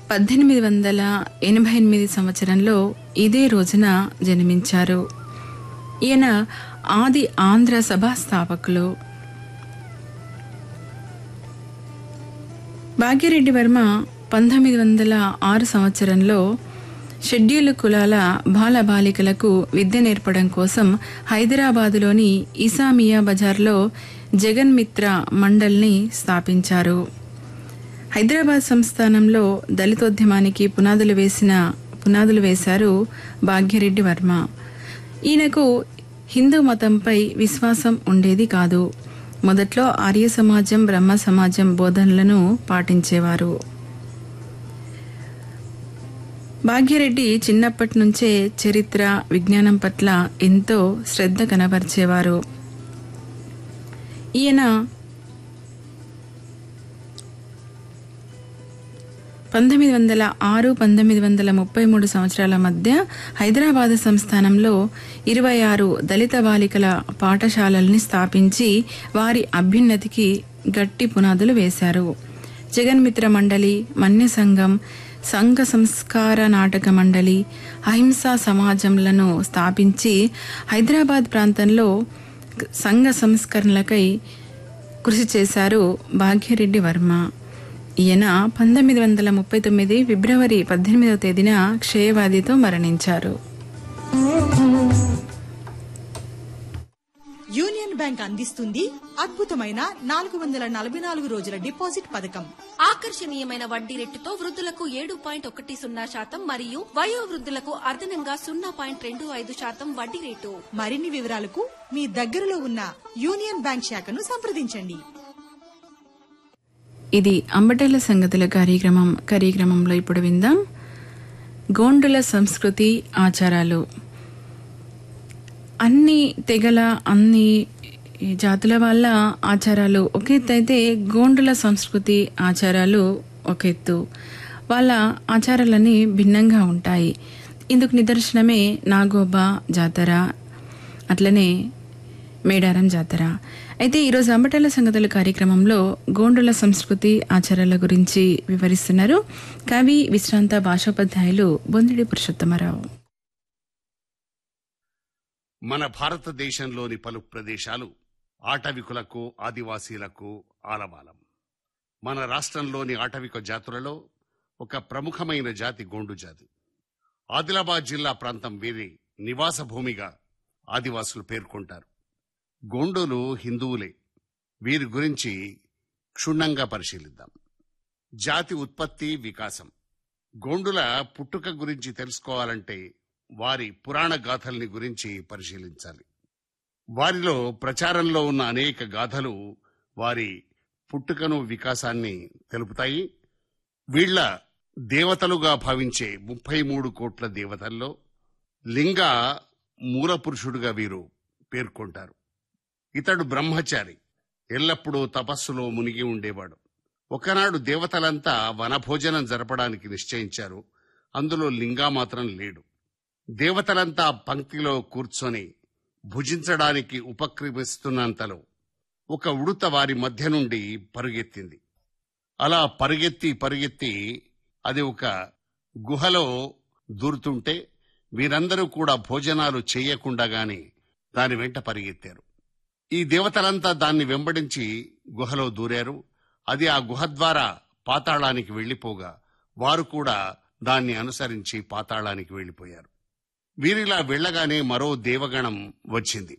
పద్దెనిమిది వందల ఎనభై ఎనిమిది సంవత్సరంలో ఇదే రోజున జన్మించారు ఈయన ఆది ఆంధ్ర సభ స్థాపకులు భాగ్యరెడ్డి వర్మ పంతొమ్మిది వందల ఆరు సంవత్సరంలో షెడ్యూల్ కులాల బాలబాలికలకు విద్య నేర్పడం కోసం హైదరాబాదులోని ఇసామియా బజార్లో జగన్మిత్ర మండల్ని స్థాపించారు హైదరాబాద్ సంస్థానంలో దళితోద్యమానికి పునాదులు వేసిన పునాదులు వేశారు భాగ్యరెడ్డి వర్మ ఈయనకు హిందూ మతంపై విశ్వాసం ఉండేది కాదు మొదట్లో ఆర్య సమాజం బ్రహ్మ సమాజం బోధనలను పాటించేవారు భాగ్యరెడ్డి చిన్నప్పటి నుంచే చరిత్ర విజ్ఞానం పట్ల ఎంతో శ్రద్ధ కనబరిచేవారు ఈయన పంతొమ్మిది వందల ఆరు పంతొమ్మిది వందల ముప్పై మూడు సంవత్సరాల మధ్య హైదరాబాద్ సంస్థానంలో ఇరవై ఆరు దళిత బాలికల పాఠశాలల్ని స్థాపించి వారి అభ్యున్నతికి గట్టి పునాదులు వేశారు జగన్మిత్ర మండలి మన్య సంఘం సంఘ సంస్కార నాటక మండలి అహింసా సమాజంలను స్థాపించి హైదరాబాద్ ప్రాంతంలో సంఘ సంస్కరణలకై కృషి చేశారు భాగ్యరెడ్డి వర్మ ఈయన పంతొమ్మిది వందల ముప్పై తొమ్మిది ఫిబ్రవరి పద్దెనిమిదవ తేదీన క్షయవ్యాధితో మరణించారు యూనియన్ బ్యాంక్ అందిస్తుంది అద్భుతమైన నాలుగు వందల నలభై నాలుగు రోజుల డిపాజిట్ పథకం ఆకర్షణీయమైన వడ్డీ రేటుతో వృద్ధులకు ఏడు పాయింట్ ఒకటి సున్నా శాతం మరియు వయో వృద్ధులకు అదనంగా సున్నా పాయింట్ రెండు ఐదు శాతం వడ్డీ రేటు మరిన్ని వివరాలకు మీ దగ్గరలో ఉన్న యూనియన్ బ్యాంక్ శాఖను సంప్రదించండి ఇది అంబటేల సంగతుల కార్యక్రమం కార్యక్రమంలో ఇప్పుడు విందాం గోండుల సంస్కృతి ఆచారాలు అన్ని తెగల అన్ని జాతుల వాళ్ళ ఆచారాలు ఒక ఎత్తు అయితే గోండుల సంస్కృతి ఆచారాలు ఒక ఎత్తు వాళ్ళ ఆచారాలన్నీ భిన్నంగా ఉంటాయి ఇందుకు నిదర్శనమే నాగోబా జాతర అట్లనే మేడారం జాతర అయితే ఈరోజు అంబటల సంగతుల కార్యక్రమంలో గోండుల సంస్కృతి ఆచారాల గురించి వివరిస్తున్నారు కవి విశ్రాంత భాషోపాధ్యాయులు బొందిడి పురుషోత్తమరావు మన భారతదేశంలోని పలు ప్రదేశాలు ఆటవికులకు ఆదివాసీలకు ఆలవాలం మన రాష్ట్రంలోని ఆటవిక జాతులలో ఒక ప్రముఖమైన జాతి గోండు జాతి ఆదిలాబాద్ జిల్లా ప్రాంతం వీరి నివాస భూమిగా ఆదివాసులు పేర్కొంటారు గోండులు హిందువులే వీరి గురించి క్షుణ్ణంగా పరిశీలిద్దాం జాతి ఉత్పత్తి వికాసం గోండుల పుట్టుక గురించి తెలుసుకోవాలంటే వారి పురాణ గాథల్ని గురించి పరిశీలించాలి వారిలో ప్రచారంలో ఉన్న అనేక గాథలు వారి పుట్టుకను వికాసాన్ని తెలుపుతాయి వీళ్ళ దేవతలుగా భావించే ముప్పై మూడు కోట్ల దేవతల్లో లింగ మూల పురుషుడుగా వీరు పేర్కొంటారు ఇతడు బ్రహ్మచారి ఎల్లప్పుడూ తపస్సులో మునిగి ఉండేవాడు ఒకనాడు దేవతలంతా వనభోజనం జరపడానికి నిశ్చయించారు అందులో లింగా మాత్రం లేడు దేవతలంతా పంక్తిలో కూర్చొని భుజించడానికి ఉపక్రమిస్తున్నంతలో ఒక ఉడుత వారి మధ్య నుండి పరుగెత్తింది అలా పరుగెత్తి పరుగెత్తి అది ఒక గుహలో దూరుతుంటే వీరందరూ కూడా భోజనాలు చేయకుండా గాని దాని వెంట పరిగెత్తారు ఈ దేవతలంతా దాన్ని వెంబడించి గుహలో దూరారు అది ఆ గుహ ద్వారా పాతాళానికి వెళ్లిపోగా వారు కూడా దాన్ని అనుసరించి పాతాళానికి వెళ్లిపోయారు వీరిలా వెళ్లగానే మరో దేవగణం వచ్చింది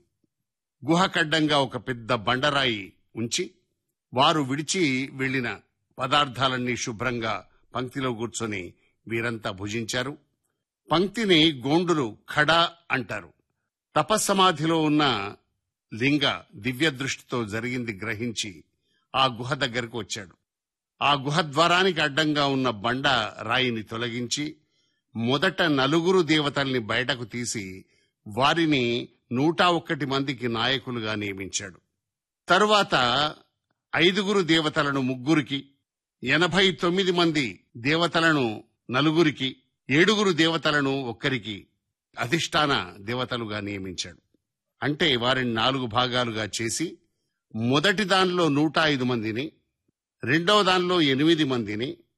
గుహ కడ్డంగా ఒక పెద్ద బండరాయి ఉంచి వారు విడిచి వెళ్లిన పదార్థాలన్నీ శుభ్రంగా పంక్తిలో కూర్చొని వీరంతా భుజించారు పంక్తిని గోండులు ఖడా అంటారు తపస్సమాధిలో ఉన్న లింగ దివ్య దృష్టితో జరిగింది గ్రహించి ఆ గుహ దగ్గరకు వచ్చాడు ఆ గుహ ద్వారానికి అడ్డంగా ఉన్న బండ రాయిని తొలగించి మొదట నలుగురు దేవతల్ని బయటకు తీసి వారిని నూట ఒక్కటి మందికి నాయకులుగా నియమించాడు తరువాత ఐదుగురు దేవతలను ముగ్గురికి ఎనభై తొమ్మిది మంది దేవతలను నలుగురికి ఏడుగురు దేవతలను ఒక్కరికి అధిష్టాన దేవతలుగా నియమించాడు అంటే వారిని నాలుగు భాగాలుగా చేసి మొదటి దానిలో నూట ఐదు మందిని రెండవ దానిలో ఎనిమిది మందిని